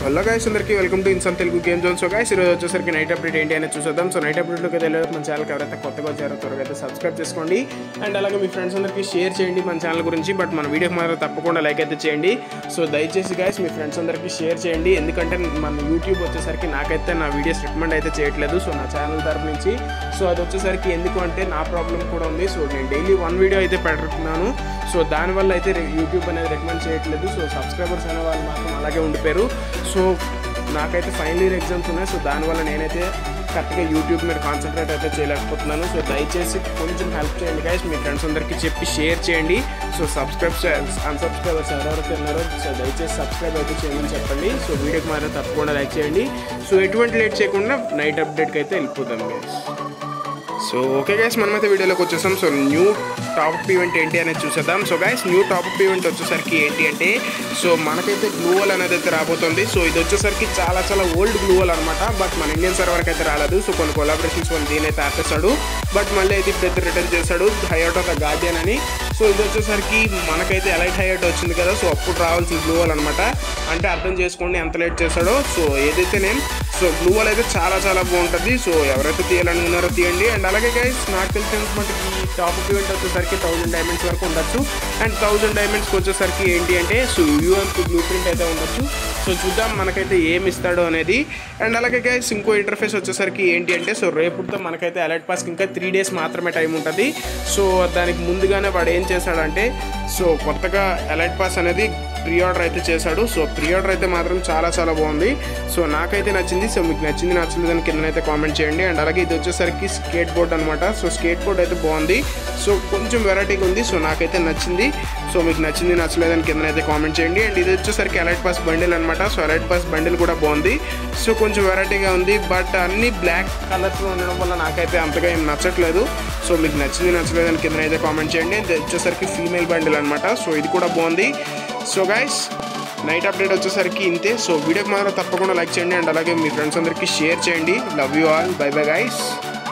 hello guys అందరికీ welcome to insane Telugu game zone so guys ఈరోజు వచ్చేసరికి నైట్ అప్డేట్ ఏంటి అనేది చూసేద్దాం సో నైట్ అప్డేట్లోకి అయితే వెళ్ళలేదు మన ఛానల్కి ఎవరైతే కొత్తగా వచ్చారో త్వరగా అయితే సబ్స్క్రైబ్ చేసుకోండి అండ్ అలాగే మీ ఫ్రెండ్స్ అందరికీ షేర్ చేయండి మన ఛానల్ గురించి బట్ మన వీడియోకి మాత్రం తప్పకుండా లైక్ అయితే చేయండి సో దయచేసి గైస్ మీ ఫ్రెండ్స్ అందరికీ షేర్ చేయండి ఎందుకంటే మన యూట్యూబ్ వచ్చేసరికి నాకైతే నా వీడియోస్ రికమెండ్ అయితే చేయట్లేదు సో నా ఛానల్ తరపు నుంచి సో అది వచ్చేసరికి ఎందుకు అంటే నా ప్రాబ్లం కూడా ఉంది సో నేను డైలీ వన్ వీడియో అయితే పెడుతున్నాను సో దానివల్ల అయితే యూట్యూబ్ అనేది రికమెండ్ చేయట్లేదు సో సబ్స్క్రైబర్స్ అనే వాళ్ళు మాత్రం అలాగే ఉండిపోయారు సో నాకైతే ఫైనల్ ఇయర్ ఎగ్జామ్స్ ఉన్నాయి సో దానివల్ల నేనైతే కరెక్ట్గా యూట్యూబ్ మీద కాన్సన్ట్రేట్ అయితే చేయలేకపోతున్నాను సో దయచేసి కొంచెం హెల్ప్ చేయండి గైస్ మీ ఫ్రెండ్స్ అందరికీ చెప్పి షేర్ చేయండి సో సబ్స్క్రైబ్ అన్సబ్స్క్రైబర్స్ ఎవరెవరైతే ఉన్నారో సో దయచేసి సబ్స్క్రైబ్ అయితే చేయమని చెప్పండి సో వీడియోకి మాత్రం తప్పకుండా లైక్ చేయండి సో ఎటువంటి లేట్ చేయకుండా నైట్ అప్డేట్కి అయితే వెళ్ళిపోతాం గైస్ సో ఓకే గైస్ మనమైతే వీడియోలోకి వచ్చేసాం సో న్యూ టాప్ ఈవెంట్ ఏంటి అనేది చూసేద్దాం so guys new top event వచ్చేసరికి ఏంటి అంటే సో మనకైతే గ్లూవల్ అనేది అయితే రాబోతుంది సో ఇది వచ్చేసరికి చాలా చాలా ఓల్డ్ గ్లూవల్ అనమాట బట్ మన ఇండియన్ సర్వర్కి అయితే రాలేదు సో కొన్ని కొలాబరేషన్స్ వల్ల దీని అయితే ఆపేస్తాడు బట్ మళ్ళీ అయితే ఇప్పుడైతే రిటర్న్ చేశాడు హైఅట్ ఆఫ్ ద గార్డియన్ అని సో ఇది వచ్చేసరికి మనకైతే ఎలైట్ హైఅట్ వచ్చింది కదా సో అప్పుడు రావాల్సిన గ్లూవల్ అనమాట అంటే అర్థం చేసుకోండి ఎంత లేట్ చేశాడో సో ఏదైతే నేను సో గ్లూవల్ అయితే చాలా చాలా బాగుంటుంది సో ఎవరైతే తీయాలనుకున్నారో తీయండి అండ్ అలాగే గైస్ నాకు తెలిసినంత మటుకు ఈ టాప్ ఈవెంట్ వచ్చేసరికి థౌజండ్ డైమండ్స్ వరకు ఉండొచ్చు అండ్ థౌజండ్ డైమండ్స్కి వచ్చేసరికి ఏంటి అంటే సో యూఎంపీ బ్లూ ప్రింట్ అయితే ఉండొచ్చు సో చూద్దాం మనకైతే ఏమి ఇస్తాడో అనేది అండ్ అలాగే గైస్ ఇంకో ఇంటర్ఫేస్ వచ్చేసరికి ఏంటి అంటే సో రేపుతో మనకైతే అలర్ట్ పాస్కి ఇంకా త్రీ డేస్ మాత్రమే టైం ఉంటుంది సో దానికి ముందుగానే వాడు ఏం చేశాడంటే సో కొత్తగా అలర్ట్ పాస్ అనేది ప్రీ ఆర్డర్ అయితే చేశాడు సో ప్రీ ఆర్డర్ అయితే మాత్రం చాలా చాలా బాగుంది సో నాకైతే నచ్చింది సో మీకు నచ్చింది నచ్చలేదని కిందనైతే కామెంట్ చేయండి అండ్ అలాగే ఇది వచ్చేసరికి స్కేట్ బోర్డ్ అనమాట సో స్కేట్ బోర్డ్ అయితే బాగుంది సో కొంచెం వెరైటీగా ఉంది సో నాకైతే నచ్చింది సో మీకు నచ్చింది నచ్చలేదని కిందనైతే కామెంట్ చేయండి అండ్ ఇది వచ్చేసరికి అలర్ట్ పాస్ బండిల్ అనమాట సో అలర్ట్ పాస్ బండిల్ కూడా బాగుంది సో కొంచెం వెరైటీగా ఉంది బట్ అన్ని బ్లాక్ కలర్స్లో ఉండడం వల్ల నాకైతే అంతగా ఏం నచ్చట్లేదు సో మీకు నచ్చింది నచ్చలేదని కిందనైతే కామెంట్ చేయండి ఇది వచ్చేసరికి ఫీమేల్ బండిల్ అనమాట సో ఇది కూడా బాగుంది సో గైస్ నైట్ అప్డేట్ వచ్చేసరికి ఇంతే సో వీడియోకి మాత్రం తప్పకుండా లైక్ చేయండి అండ్ అలాగే మీ ఫ్రెండ్స్ అందరికీ షేర్ చేయండి love you all bye bye guys